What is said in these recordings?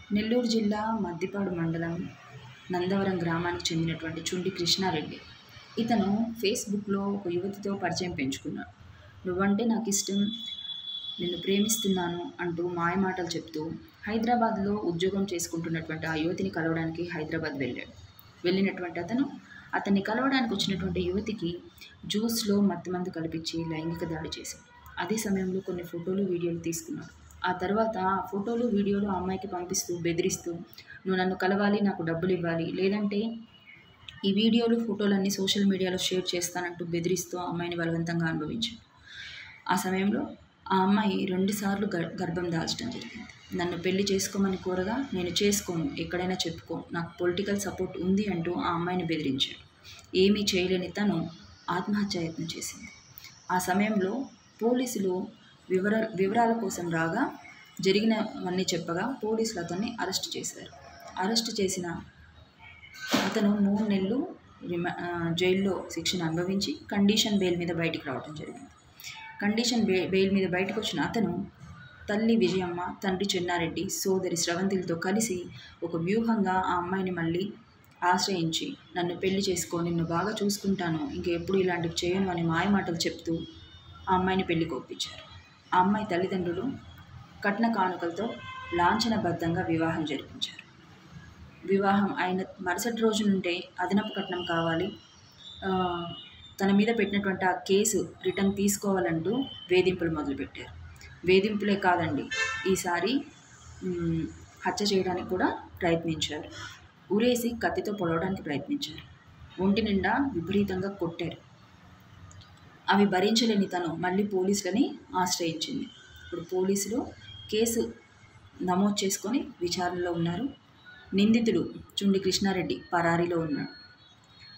నెల్లూరు జిల్లా మద్దిపాడు మండలం నందవరం గ్రామానికి చెందినటువంటి చుండి కృష్ణారెడ్డి ఇతను ఫేస్బుక్లో ఒక యువతితో పరిచయం పెంచుకున్నాడు నువ్వంటే నాకు ఇష్టం నిన్ను ప్రేమిస్తున్నాను అంటూ మాయమాటలు చెప్తూ హైదరాబాద్లో ఉద్యోగం చేసుకుంటున్నటువంటి ఆ యువతిని కలవడానికి హైదరాబాద్ వెళ్ళాడు వెళ్ళినటువంటి అతను అతన్ని కలవడానికి వచ్చినటువంటి యువతికి జ్యూస్లో మత్తుమందు కల్పించి లైంగిక దాడి చేశాడు అదే సమయంలో కొన్ని ఫోటోలు వీడియోలు తీసుకున్నాడు ఆ తర్వాత ఆ ఫోటోలు వీడియోలు ఆ అమ్మాయికి పంపిస్తూ బెదిరిస్తూ నువ్వు నన్ను కలవాలి నాకు డబ్బులు ఇవ్వాలి లేదంటే ఈ వీడియోలు ఫోటోలన్నీ సోషల్ మీడియాలో షేర్ చేస్తానంటూ బెదిరిస్తూ ఆ అమ్మాయిని బలవంతంగా అనుభవించాడు ఆ సమయంలో ఆ అమ్మాయి రెండుసార్లు గర్ గర్భం దాల్చడం జరిగింది నన్ను పెళ్లి చేసుకోమని కోరగా నేను చేసుకోను ఎక్కడైనా చెప్పుకో నాకు పొలిటికల్ సపోర్ట్ ఉంది అంటూ ఆ అమ్మాయిని బెదిరించాడు ఏమీ చేయలేని తను ఆత్మహత్యాయత్నం చేసింది ఆ సమయంలో పోలీసులు వివర వివరాల కోసం రాగా జరిగినవన్నీ చెప్పగా పోలీసులు అతన్ని అరెస్ట్ చేశారు అరెస్ట్ చేసిన అతను మూడు నెలలు రిమా ఆ, జైల్లో శిక్షను అనుభవించి కండిషన్ బెయిల్ మీద బయటికి రావడం జరిగింది కండిషన్ బె బెయిల్ మీద బయటకు వచ్చిన అతను తల్లి విజయమ్మ తండ్రి చెన్నారెడ్డి సోదరి స్రవంతిలతో కలిసి ఒక వ్యూహంగా ఆ అమ్మాయిని మళ్ళీ ఆశ్రయించి నన్ను పెళ్లి చేసుకో నిన్ను బాగా చూసుకుంటాను ఇంకెప్పుడు ఇలాంటివి చేయను అని మాయమాటలు చెప్తూ ఆ అమ్మాయిని పెళ్లి కొప్పించారు ఆ అమ్మాయి తల్లిదండ్రులు కట్న కానుకలతో లాంఛనబద్ధంగా వివాహం జరిపించారు వివాహం అయిన మరుసటి రోజు నుండే అదనపు కట్నం కావాలి ఆ, తన మీద పెట్టినటువంటి ఆ కేసు రిటర్న్ తీసుకోవాలంటూ వేధింపులు మొదలుపెట్టారు వేధింపులే కాదండి ఈసారి మ్, హత్య చేయడానికి కూడా ప్రయత్నించారు ఊరేసి కత్తితో పొడవడానికి ప్రయత్నించారు ఒంటి నిండా విపరీతంగా కొట్టారు అవి భరించలేని తను మళ్ళీ పోలీసులని ఆశ్రయించింది ఇప్పుడు పోలీసులు కేసు నమోదు చేసుకొని విచారణలో ఉన్నారు నిందితుడు చుండి కృష్ణారెడ్డి పరారీలో ఉన్నాడు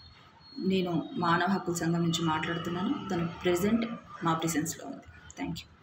నేను మానవ హక్కుల సంఘం నుంచి మాట్లాడుతున్నాను తను ప్రజెంట్ మా ప్రిసెన్స్లో ఉంది థ్యాంక్ యూ